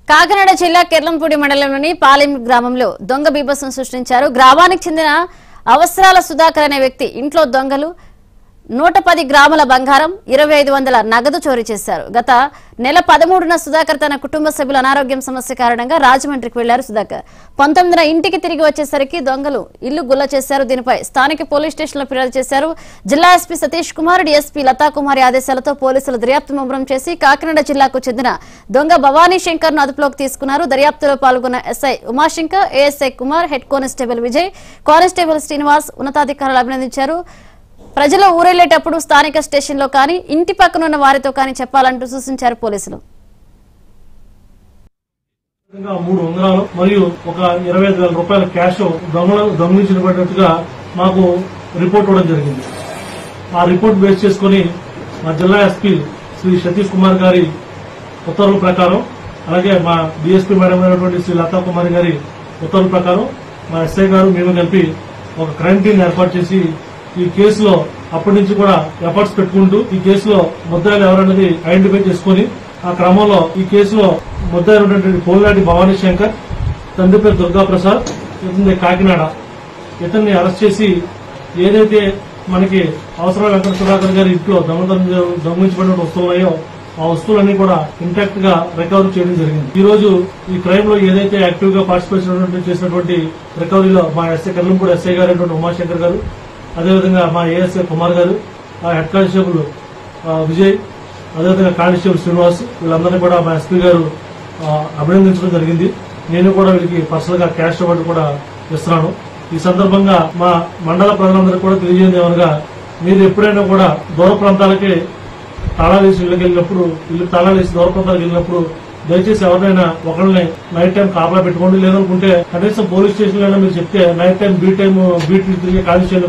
కాకినాడ జిల్లా కెర్లంపూడి మండలంలోని పాలెం గ్రామంలో దొంగ బీభత్సం సృష్టించారు గ్రామానికి చెందిన అవసరాల సుధాకర్ అనే వ్యక్తి ఇంట్లో దొంగలు నూట పది గ్రాముల బంగారం ఇరవై ఐదు వందల నగదు చోరీ చేశారు గత నెల పదమూడున సుధాకర్ తన కుటుంబ సభ్యుల అనారోగ్యం సమస్య కారణంగా రాజమండ్రికి వెళ్లారు సుధాకర్ పంతొమ్మిదిన ఇంటికి తిరిగి వచ్చేసరికి దొంగలు ఇల్లు గుల్ల చేశారు దీనిపై స్థానిక పోలీస్ స్టేషన్లో ఫిర్యాదు చేశారు జిల్లా ఎస్పీ సతీష్ కుమార్ డీఎస్పీ లతాకుమారి ఆదేశాలతో పోలీసులు దర్యాప్తు ముమ్మరం చేసి కాకినాడ జిల్లాకు చెందిన దొంగ భవానీ శంకర్ ను అదుపులోకి తీసుకున్నారు దర్యాప్తులో పాల్గొన్న SI Umashankar ASI Kumar head constable Vijay constable Srinivas ఉన్నతాధికారులు అభినందించారు ప్రజలు ఊరెళ్లేటప్పుడు స్థానిక స్టేషన్లో కానీ ఇంటి పక్కనున్న వారితో కానీ చెప్పాలంటూ సూచించారు పోలీసులు విధంగా మూడు ఉంగరాలు మరియు ఒక ఇరవై ఐదు వేల రూపాయల క్యాష్ దొంగలు దొంగిలించబడినట్టుగా మాకు రిపోర్ట్ ఇవ్వడం జరిగింది ఆ రిపోర్ట్ బేస్ చేసుకుని మా జిల్లా ఎస్పీ శ్రీ సతీష్ కుమార్ గారి ఉత్తర్వుల ప్రకారం అలాగే మా డిఎస్పీ మేడం అయినటువంటి శ్రీ లతా కుమారి గారి ఉత్తర్వుల ప్రకారం మా ఎస్ఐ గారు మేము కలిపి ఒక క్రైమ్ టీం ఏర్పాటు చేసి ఈ కేసులో అప్పటి నుంచి కూడా ఎఫర్ట్స్ పెట్టుకుంటూ ఈ కేసులో ముద్దాయిలు ఎవరన్నది ఐడెంటిఫై చేసుకుని ఆ క్రమంలో ఈ కేసులో ముద్దాయినటువంటి పోలినాటి భవానీ శంకర్ తండ్రి పేరు దుర్గా ప్రసాద్ ఇతని కాకినాడ ఇతన్ని అరెస్ట్ చేసి ఏదైతే మనకి అవసరం వెంకట సుధాకర్ గారి ఇంట్లో దొంగతనం దొంగిలించబడిన వస్తువులు ఉన్నాయో ఆ వస్తువులన్నీ కూడా ఇంటాక్ట్ గా రికవరీ చేయడం జరిగింది ఈ రోజు ఈ క్రైమ్ లో ఏదైతే యాక్టివ్ గా పార్టిసిపేషన్ చేసినటువంటి రికవరీలో మా ఎస్ఐ కర్లంపూడి ఎస్ఐ గారు అయినటువంటి ఉమాశంకర్ గారు అదేవిధంగా మా ఏఎస్ఐ కుమార్ గారు ఆ హెడ్ కానిస్టేబుల్ ఆ, విజయ్ అదేవిధంగా కానిస్టేబుల్ శ్రీనివాస్ వీళ్ళందరినీ కూడా మా ఎస్పీ గారు ఆ, అభినందించడం జరిగింది నేను కూడా వీళ్ళకి పర్సనల్ గా క్యాష్ అవార్డు కూడా ఇస్తున్నాను ఈ సందర్భంగా మా మండల ప్రజలందరికీ కూడా తెలియజేయండి ఏమనగా మీరు ఎప్పుడైనా కూడా దూర ప్రాంతాలకి తాళాలు వేసి ఇళ్ళకి వెళ్ళినప్పుడు ఇల్లు తాళాలు వేసి దూర ప్రాంతాలకు వెళ్ళినప్పుడు దయచేసి ఎవరైనా ఒకరిని నైట్ టైం కాపలా పెట్టుకోండి లేదనుకుంటే కనీసం పోలీస్ స్టేషన్ లో మీరు చెప్తే నైట్ టైం బీ టైం బీట్ తిరిగే కానిస్టేబుల్